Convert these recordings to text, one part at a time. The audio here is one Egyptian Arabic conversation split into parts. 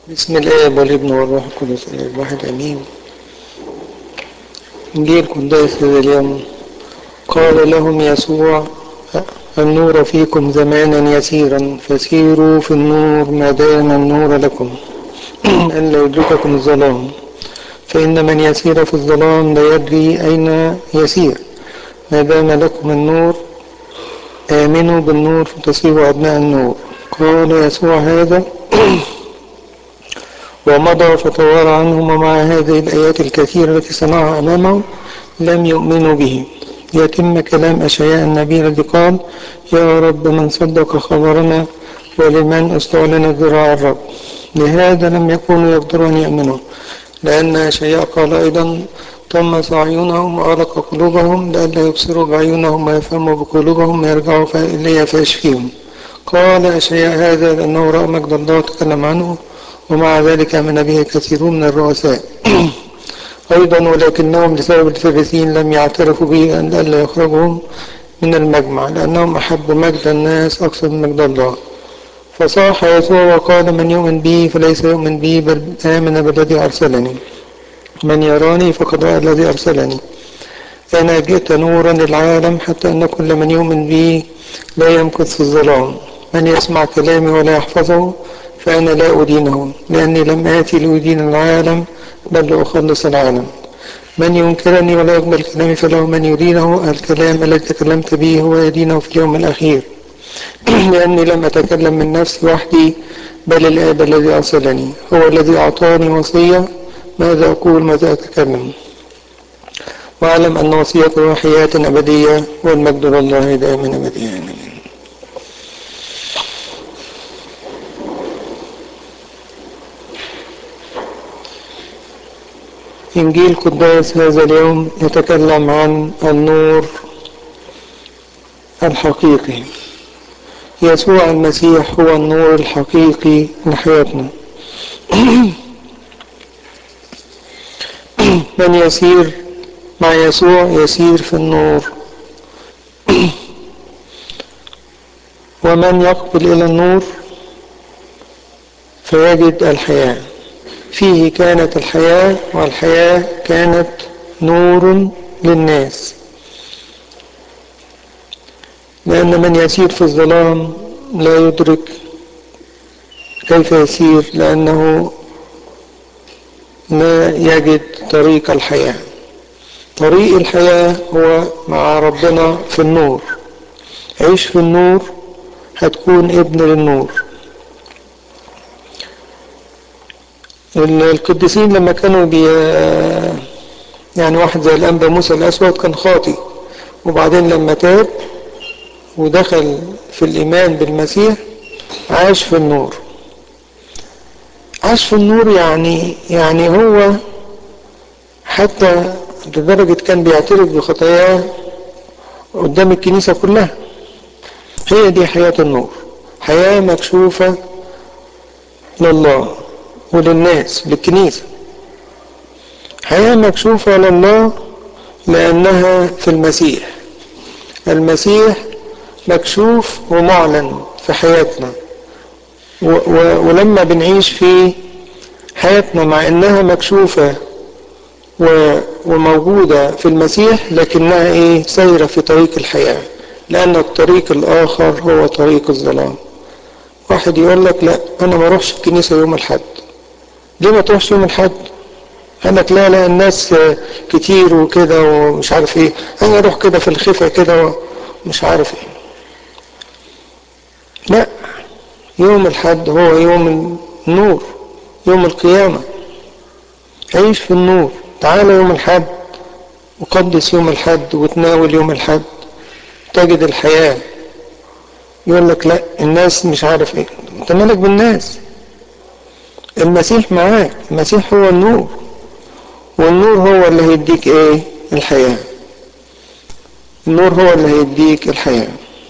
بسم الآب والابن والروح القدس الواحد أمين إنجيل قداس هذا اليوم قال لهم يسوع النور فيكم زمانا يسيرا فسيروا في النور ما دام النور لكم ألا يدرككم الظلام فإن من يسير في الظلام لا يدري أين يسير ما دام لكم النور آمنوا بالنور فتصيروا أبناء النور قال يسوع هذا ومضى فتوارى عنهم ومع هذه الآيات الكثيرة التي صنعها أمامهم لم يؤمنوا به يتم كلام أشعياء النبي الذي قال يا رب من صدق خبرنا ولمن استعلن ذراع الرب لهذا لم يكونوا يقدرون يؤمنوا لأن أشعياء قال أيضا طمس أعينهم وأغلق قلوبهم لئلا يبصروا بعيونهم ويفهموا بقلوبهم ويرجعوا إلي فيشفيهم قال أشعياء هذا لأنه رأى مجد الله تكلم عنه ومع ذلك آمن به كثيرون من الرؤساء أيضا ولكنهم لسبب الفريسين لم يعترفوا به أن ألا يخرجهم من المجمع لأنهم أحبوا مجد الناس أكثر من مجد الله فصاح يسوع وقال من يؤمن بي فليس يؤمن بي بل آمن بالذي أرسلني من يراني فقد رأى الذي أرسلني أنا جئت نورا للعالم حتى أن كل من يؤمن بي لا يمكث في الظلام من يسمع كلامي ولا يحفظه فأنا لا أدينه لأني لم آتي لأدين العالم بل لأخلص العالم من ينكرني ولا يقبل كلامي فله من يدينه الكلام الذي تكلمت به هو يدينه في اليوم الأخير لأني لم أتكلم من نفسي وحدي بل الآب الذي أرسلني هو الذي أعطاني وصية ماذا أقول ماذا أتكلم وأعلم أن وصيته حياة أبدية والمجد لله دائما أبديا آمين إنجيل قداس هذا اليوم يتكلم عن النور الحقيقي يسوع المسيح هو النور الحقيقي لحياتنا من يسير مع يسوع يسير في النور ومن يقبل إلى النور فيجد الحياة فيه كانت الحياة والحياة كانت نور للناس لأن من يسير في الظلام لا يدرك كيف يسير لأنه لا يجد طريق الحياة طريق الحياة هو مع ربنا في النور عيش في النور هتكون ابن للنور القديسين لما كانوا بي يعني واحد زي الأنبا موسى الأسود كان خاطي وبعدين لما تاب ودخل في الإيمان بالمسيح عاش في النور عاش في النور يعني يعني هو حتى لدرجة كان بيعترف بخطاياه قدام الكنيسة كلها هي دي حياة النور حياة مكشوفة لله وللناس للكنيسة حياة مكشوفة لله لأنها في المسيح المسيح مكشوف ومعلن في حياتنا و و ولما بنعيش في حياتنا مع انها مكشوفة و وموجودة في المسيح لكنها ايه سيرة في طريق الحياة لان الطريق الاخر هو طريق الظلام واحد يقول لك لا انا ما اروحش الكنيسة يوم الحد ليه ما تروحش يوم الحد قال لك لا لا الناس كتير وكده ومش عارف ايه انا اروح كده في الخفة كده ومش عارف ايه لا يوم الحد هو يوم النور يوم القيامة عيش في النور تعال يوم الحد وقدس يوم الحد وتناول يوم الحد تجد الحياة يقول لك لا الناس مش عارف ايه انت مالك بالناس المسيح معاك المسيح هو النور والنور هو اللي هيديك ايه الحياة النور هو اللي هيديك الحياة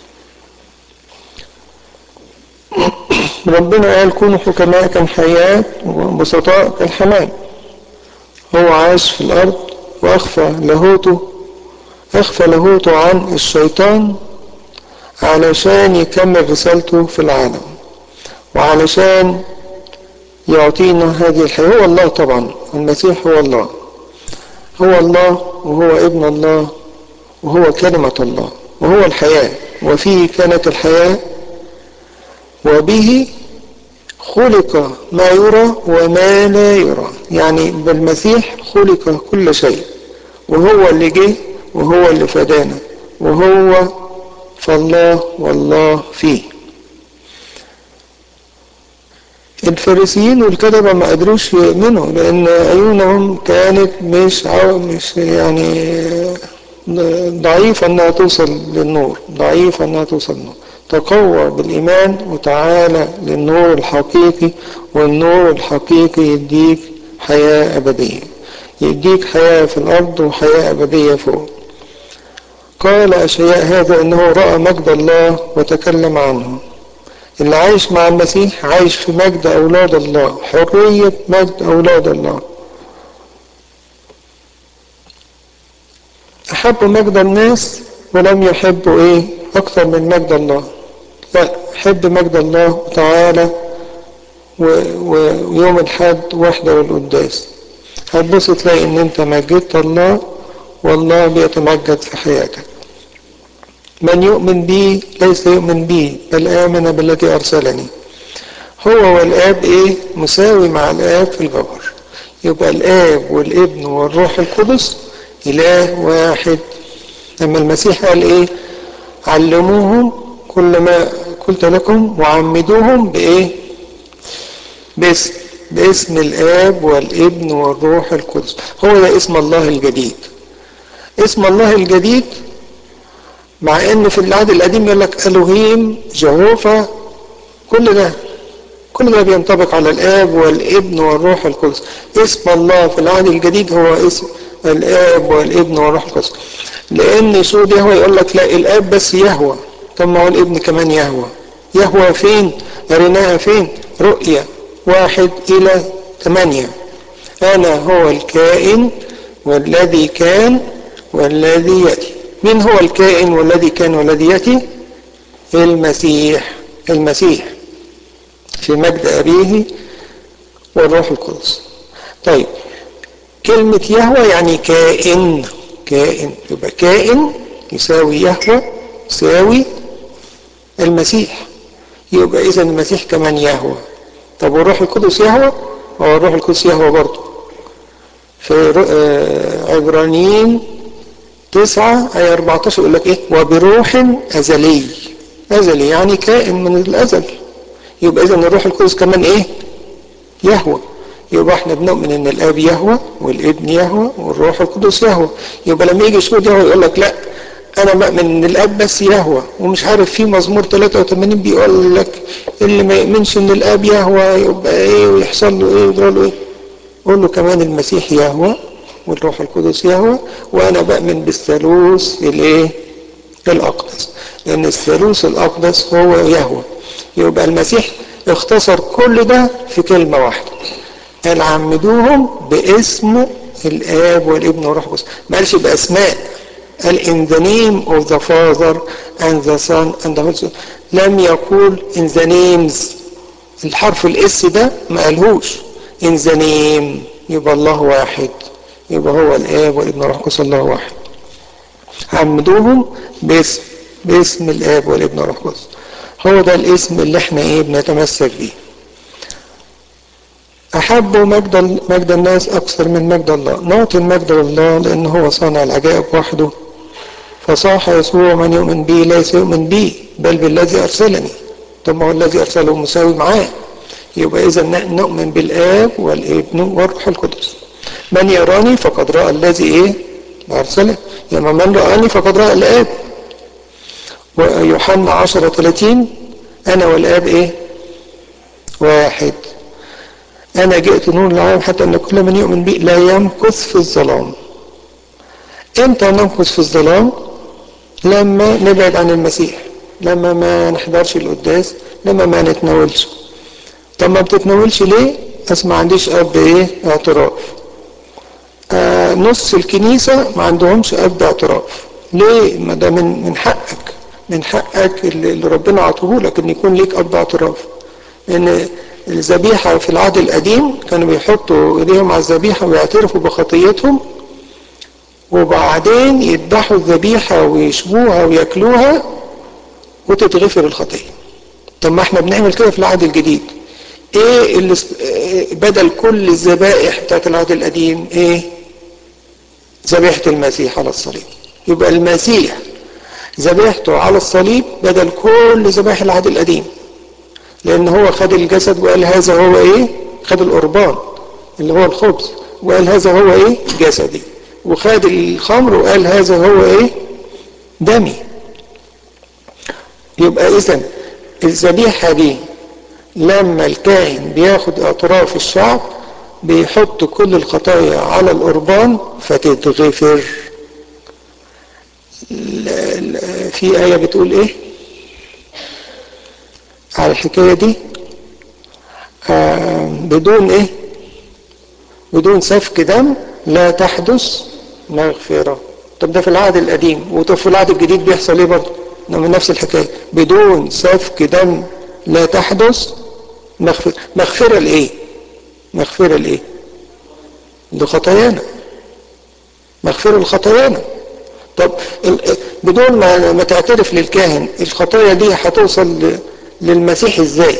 ربنا قال كونوا حكماء كالحياة وبسطاء كالحمام هو عاش في الأرض وأخفى لاهوته أخفى لاهوته عن الشيطان علشان يكمل رسالته في العالم وعلشان يعطينا هذه الحياة هو الله طبعا المسيح هو الله هو الله وهو ابن الله وهو كلمة الله وهو الحياة وفيه كانت الحياة وبه خلق ما يرى وما لا يرى يعني بالمسيح خلق كل شيء وهو اللي جه وهو اللي فدانا وهو فالله والله فيه الفارسيين والكتبة ما قدروش يؤمنوا لأن عيونهم كانت مش عو مش يعني ضعيفة انها توصل للنور ضعيفة انها توصل للنور تقوى بالإيمان وتعالى للنور الحقيقي والنور الحقيقي يديك حياة أبدية يديك حياة في الأرض وحياة أبدية فوق قال أشياء هذا أنه رأى مجد الله وتكلم عنه اللي عايش مع المسيح عايش في مجد أولاد الله حرية مجد أولاد الله أحبوا مجد الناس ولم يحبوا إيه أكثر من مجد الله لا حب مجد الله وتعالى ويوم الحد وحده والقداس هتبص تلاقي ان انت مجدت الله والله بيتمجد في حياتك من يؤمن بي ليس يؤمن بي بل آمن بالذي أرسلني هو والآب إيه مساوي مع الآب في الجوهر يبقى الآب والابن والروح القدس إله واحد لما المسيح قال إيه علموهم كل ما قلت لكم وعمدوهم بإيه باسم باسم الآب والابن والروح القدس هو ده اسم الله الجديد اسم الله الجديد مع ان في العهد القديم يقول لك الوهيم جهوفا كل ده كل ده بينطبق على الاب والابن والروح القدس اسم الله في العهد الجديد هو اسم الاب والابن والروح القدس لان سود يهوى يقول لك لا الاب بس يهوى طب ما هو الابن كمان يهوى يهوى فين قريناها فين رؤية واحد الى ثمانية انا هو الكائن والذي كان والذي يأتي مين هو الكائن والذي كان والذي يأتي المسيح المسيح في مجد أبيه والروح القدس طيب كلمة يهوى يعني كائن كائن يبقى كائن يساوي يهوى يساوي المسيح يبقى إذا المسيح كمان يهوى طب والروح القدس يهوى هو الروح القدس يهوى برضه في عبرانيين تسعة آية 14 يقول لك إيه وبروح أزلي أزلي يعني كائن من الأزل يبقى إذا الروح القدس كمان إيه يهوى يبقى احنا بنؤمن ان الاب يهوى والابن يهوى والروح القدس يهوى يبقى لما يجي شهود يهوى يقول لك لا انا بؤمن ان الاب بس يهوى ومش عارف في مزمور 83 بيقول لك اللي ما يؤمنش ان الاب يهوى يبقى ايه ويحصل له ايه ويجرى له ايه قول له كمان المسيح يهوى والروح القدس يهوى وانا بؤمن بالثالوث الايه الاقدس لان الثالوث الاقدس هو يهوى يبقى المسيح اختصر كل ده في كلمة واحدة قال عمدوهم باسم الاب والابن والروح القدس ما قالش باسماء قال in the name of the father and the son and the holy spirit لم يقول in the names الحرف الاس ده ما قالهوش in the name يبقى الله واحد يبقى هو الاب والابن والروح القدس الله واحد عمدوهم باسم باسم الاب والابن والروح القدس هو ده الاسم اللي احنا ايه بنتمسك بيه أحبوا مجد مجد الناس أكثر من مجد الله نعطي المجد لله لأن هو صانع العجائب وحده فصاح يسوع من يؤمن بي ليس يؤمن بي بل بالذي أرسلني طب ما هو الذي أرسله مساوي معاه يبقى إذا نؤمن بالآب والابن والروح القدس من يراني فقد رأى الذي إيه أرسله يعني من رآني فقد رأى الآب ويوحنا 10 30 أنا والآب إيه واحد أنا جئت نور العالم حتى أن كل من يؤمن بي لا يمكث في الظلام إمتى نمكث في الظلام لما نبعد عن المسيح لما ما نحضرش القداس لما ما نتناولش طب ما بتتناولش ليه أسمع عنديش أب إيه اعتراف آه نص الكنيسة ما عندهمش أب اعتراف ليه ما ده من من حقك من حقك اللي ربنا عطوه لك ان يكون ليك اب اعتراف ان الذبيحة في العهد القديم كانوا بيحطوا ايديهم على الذبيحة ويعترفوا بخطيتهم وبعدين يذبحوا الذبيحة ويشبوها وياكلوها وتتغفر الخطية طب ما احنا بنعمل كده في العهد الجديد ايه اللي بدل كل الذبائح بتاعت العهد القديم ايه ذبيحة المسيح على الصليب يبقى المسيح ذبيحته على الصليب بدل كل ذبائح العهد القديم لان هو خد الجسد وقال هذا هو ايه خد القربان اللي هو الخبز وقال هذا هو ايه جسدي وخد الخمر وقال هذا هو ايه دمي يبقى اذا الذبيحة دي لما الكاهن بياخد اعتراف الشعب بيحط كل الخطايا على القربان فتتغفر في آية بتقول ايه على الحكاية دي آه بدون ايه بدون سفك دم لا تحدث مغفرة طب ده في العهد القديم وطب في العهد الجديد بيحصل ايه برضه من نفس الحكاية بدون سفك دم لا تحدث مغفرة مغفرة لايه مغفرة لايه لخطايانا مغفرة لخطايانا طب بدون ما, ما تعترف للكاهن الخطايا دي هتوصل للمسيح ازاي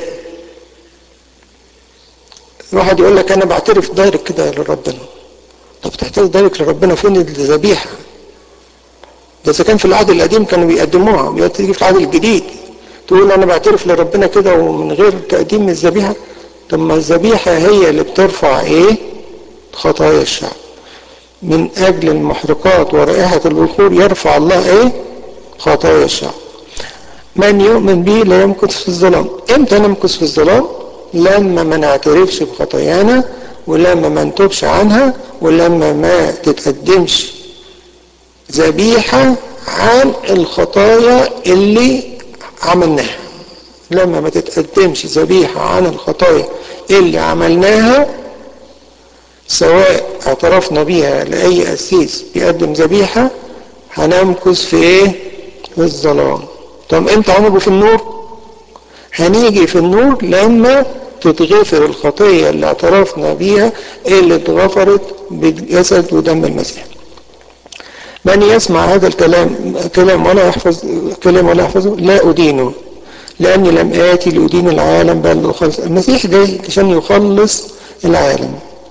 الواحد يقول لك انا بعترف دايركت كده لربنا طب تعترف دايركت لربنا فين الذبيحه ده اذا كان في العهد القديم كانوا بيقدموها تيجي في العهد الجديد تقول انا بعترف لربنا كده ومن غير تقديم الذبيحه طب ما الذبيحه هي اللي بترفع ايه خطايا الشعب من اجل المحرقات ورائحه البخور يرفع الله ايه خطايا الشعب من يؤمن به لا يمكث في الظلام امتى نمكث في الظلام لما ما نعترفش بخطايانا ولما ما نتوبش عنها ولما ما تتقدمش ذبيحة عن الخطايا اللي عملناها لما ما تتقدمش ذبيحة عن الخطايا اللي عملناها سواء اعترفنا بيها لأي أسيس بيقدم ذبيحة هنمكث في ايه في الظلام طب امتى هنبقى في النور هنيجي في النور لما تتغفر الخطية اللي اعترفنا بيها اللي اتغفرت بجسد ودم المسيح من يسمع هذا الكلام كلام ولا يحفظ كلام ولا يحفظه لا أدينه لأني لم آتي لأدين العالم بل أخلص المسيح جاي عشان يخلص العالم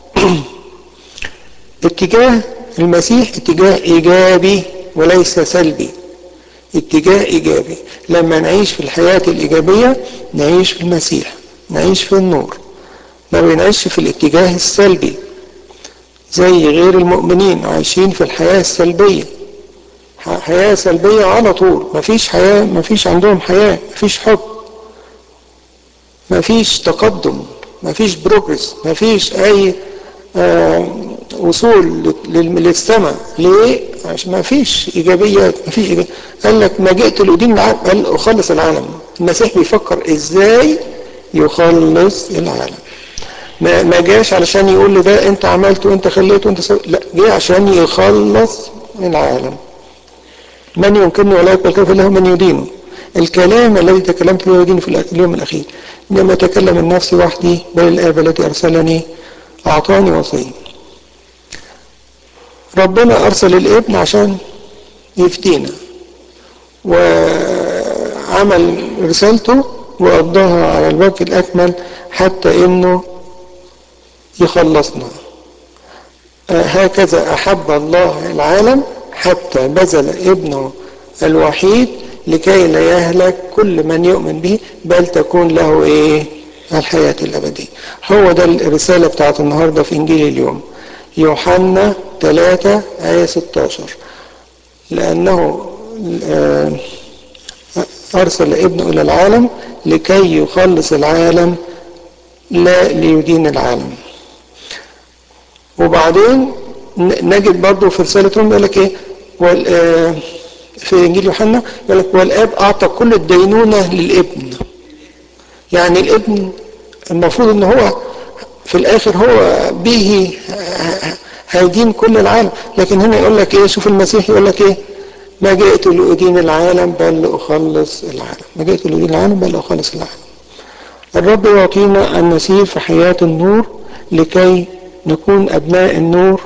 اتجاه المسيح اتجاه إيجابي وليس سلبي اتجاه إيجابي لما نعيش في الحياة الإيجابية نعيش في المسيح نعيش في النور ما بنعيش في الاتجاه السلبي زي غير المؤمنين عايشين في الحياة السلبية حياة سلبية على طول مفيش حياة مفيش عندهم حياة مفيش حب مفيش تقدم مفيش بروجرس مفيش أي آه وصول للسماء ليه؟ عشان ما فيش ايجابيات ما فيش إيجابيات. قال لك ما جئت لأدين العالم قال اخلص العالم المسيح بيفكر ازاي يخلص العالم ما ما جاش علشان يقول لي ده انت عملت وانت خليت وانت سويت لا جه عشان يخلص العالم من يمكنني ولا يقبل كيف له من يدينه الكلام الذي تكلمت به يديني في اليوم الاخير انما اتكلم من نفسي وحدي بل الاب الذي ارسلني اعطاني وصيه ربنا أرسل الابن عشان يفتينا وعمل رسالته وقضاها على الوجه الأكمل حتى إنه يخلصنا هكذا أحب الله العالم حتى بذل ابنه الوحيد لكي لا يهلك كل من يؤمن به بل تكون له إيه الحياة الأبدية هو ده الرسالة بتاعت النهاردة في إنجيل اليوم يوحنا 3 آية 16 لأنه أرسل ابنه إلى العالم لكي يخلص العالم لا ليدين العالم وبعدين نجد برضه في رسالتهم يقول لك ايه في انجيل يوحنا يقول لك والاب اعطى كل الدينونه للابن يعني الابن المفروض ان هو في الاخر هو به هيدين كل العالم لكن هنا يقول لك ايه شوف المسيح يقول لك ايه ما جئت لأدين العالم بل لأخلص العالم ما جئت لأدين العالم بل لأخلص العالم الرب يعطينا أن نسير في حياة النور لكي نكون أبناء النور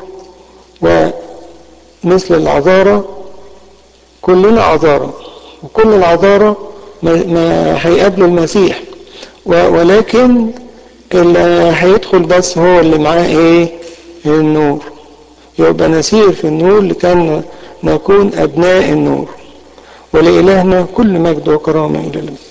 ومثل العذارى كلنا عذارى وكل العذارى ما هيقابلوا المسيح ولكن اللي هيدخل بس هو اللي معاه ايه النور يبقى نسير في النور لكي نكون أبناء النور ولإلهنا كل مجد وكرامة إلى الأبد